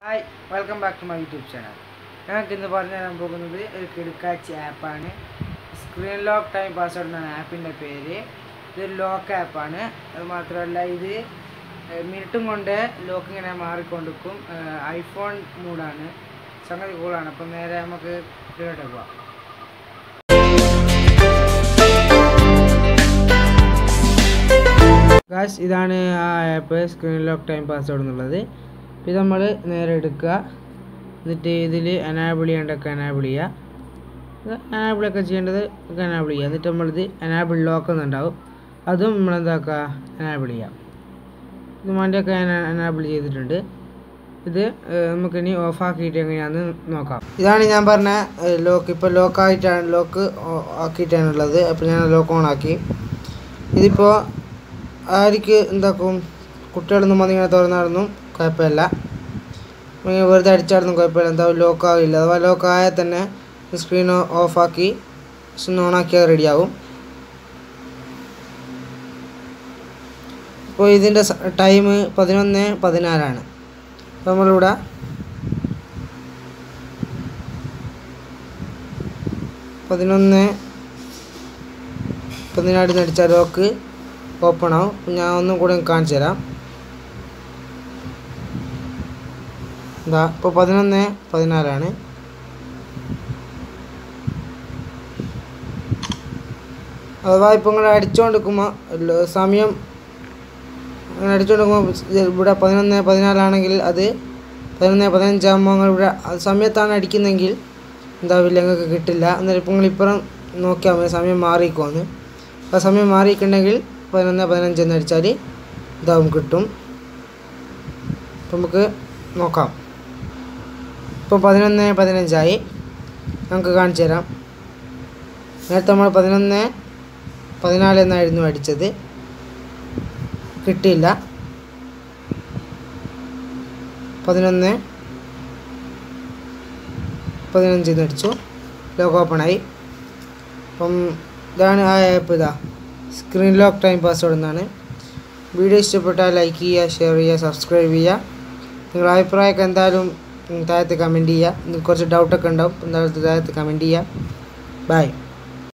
hi welcome back to my YouTube channel ഞങ്ങൾക്ക് ഇന്ന് പറഞ്ഞു തരാൻ പോകുന്നത് ഒരു കിടുക്കാച്ചി ആപ്പാണ് സ്ക്രീൻ ലോക്ക് ടൈം പാസ്വേഡ് എന്നാണ് ആപ്പിൻ്റെ പേര് ഇതൊരു ലോക്ക് ആപ്പാണ് അത് മാത്രമല്ല ഇത് മിനിറ്റും കൊണ്ട് ലോക്ക് ഇങ്ങനെ മാറിക്കൊണ്ടിരിക്കും ഐഫോൺ മൂഡാണ് സംഗതി കൂളാണ് അപ്പം നേരെ നമുക്ക് ഇതിലോട്ട് പോവാം ഗാസ് ഇതാണ് ആ app screen lock time password എന്നുള്ളത് ഇത് നമ്മൾ നേരെ എടുക്കുക എന്നിട്ട് ഇതിൽ എനാബിൾ ചെയ്യേണ്ടതൊക്കെ എനാബിൾ ചെയ്യുക എനാബിളൊക്കെ ചെയ്യേണ്ടത് ഒക്കെ എനാബിൾ ചെയ്യുക എന്നിട്ട് നമ്മളിത് എനാബിൾ ലോക്ക് എന്നുണ്ടാവും അതും നമ്മളെന്താക്കുക എനാബിൾ ചെയ്യാം ഇത് വണ്ടിയൊക്കെ ഞാൻ എനാബിൾ ചെയ്തിട്ടുണ്ട് ഇത് ഏഹ്, നമുക്കിനി ഓഫ് ആക്കിയിട്ട് എങ്ങനെയാണെന്ന് നോക്കാം ഇതാണ് ഞാൻ പറഞ്ഞ ലോക്ക് ഇപ്പോൾ ലോക്ക് ആയിട്ടാണ് ലോക്ക് ആക്കിയിട്ടാണുള്ളത് അപ്പോൾ ഞാൻ ലോക്ക് ഓൺ ആക്കി ഇതിപ്പോൾ ആർക്ക് എന്താക്കും കുട്ടികളൊന്നും വന്നിങ്ങനെ തുറന്നാടൊന്നും കുഴപ്പമില്ല ഇങ്ങനെ വെറുതെ അടിച്ചാടൊന്നും കുഴപ്പമില്ല എന്താവും ലോക്ക് ആവില്ല അഥവാ ലോക്ക് ആയാൽ തന്നെ സ്ക്രീൻ ഓഫാക്കി ഓൺ ആക്കിയാൽ റെഡിയാവും ഇപ്പോൾ ഇതിൻ്റെ ടൈം പതിനൊന്ന് പതിനാലാണ് അപ്പോൾ നമ്മളിവിടെ പതിനൊന്ന് പതിനാടിന് അടിച്ചാൽ ലോക്ക് ഓപ്പൺ ആവും ഞാൻ ഒന്നും കൂടെ കാണിച്ചു തരാം എന്താ ഇപ്പോൾ പതിനൊന്ന് പതിനാലാണ് അഥവാ ഇപ്പോൾ നിങ്ങൾ അടിച്ചുകൊണ്ടിരിക്കുമ്പോൾ സമയം അങ്ങനെ അടിച്ചുകൊണ്ടിരിക്കുമ്പോൾ ഇവിടെ പതിനൊന്ന് പതിനാലാണെങ്കിൽ അത് പതിനൊന്ന് പതിനഞ്ചാകുമ്പോൾ നിങ്ങൾ ഇവിടെ അത് സമയത്താണ് അടിക്കുന്നതെങ്കിൽ എന്താവില്ല നിങ്ങൾക്ക് കിട്ടില്ല എന്നിട്ട് ഇപ്പോൾ നിങ്ങൾ ഇപ്പുറം നോക്കിയാൽ മതി സമയം മാറിക്കോന്ന് ആ സമയം മാറിയിട്ടുണ്ടെങ്കിൽ പതിനൊന്ന് പതിനഞ്ച് എന്ന് അടിച്ചാൽ ഇതാവും കിട്ടും അപ്പം നമുക്ക് നോക്കാം ഇപ്പോൾ പതിനൊന്ന് പതിനഞ്ചായി നമുക്ക് കാണിച്ചു തരാം നേരത്തെ നമ്മൾ പതിനൊന്ന് പതിനാല് എന്നായിരുന്നു അടിച്ചത് കിട്ടിയില്ല പതിനൊന്ന് പതിനഞ്ചിന്ന് അടിച്ചു ലോക്ക് ഓപ്പണായി അപ്പം ഇതാണ് ആ ആപ്പ് ഇതാ സ്ക്രീൻ ലോക്ക് ടൈം പാസ്വേഡ് എന്നാണ് വീഡിയോ ഇഷ്ടപ്പെട്ടാൽ ലൈക്ക് ചെയ്യുക ഷെയർ ചെയ്യുക സബ്സ്ക്രൈബ് ചെയ്യുക നിങ്ങളുടെ അഭിപ്രായമൊക്കെ എന്തായാലും ഉം, താഴത്ത് കമൻറ്റ് ചെയ്യുക നിങ്ങൾക്ക് കുറച്ച് ഡൗട്ടൊക്കെ ഉണ്ടാവും എന്തായാലും താഴത്ത് കമൻറ്റ് ചെയ്യുക ബൈ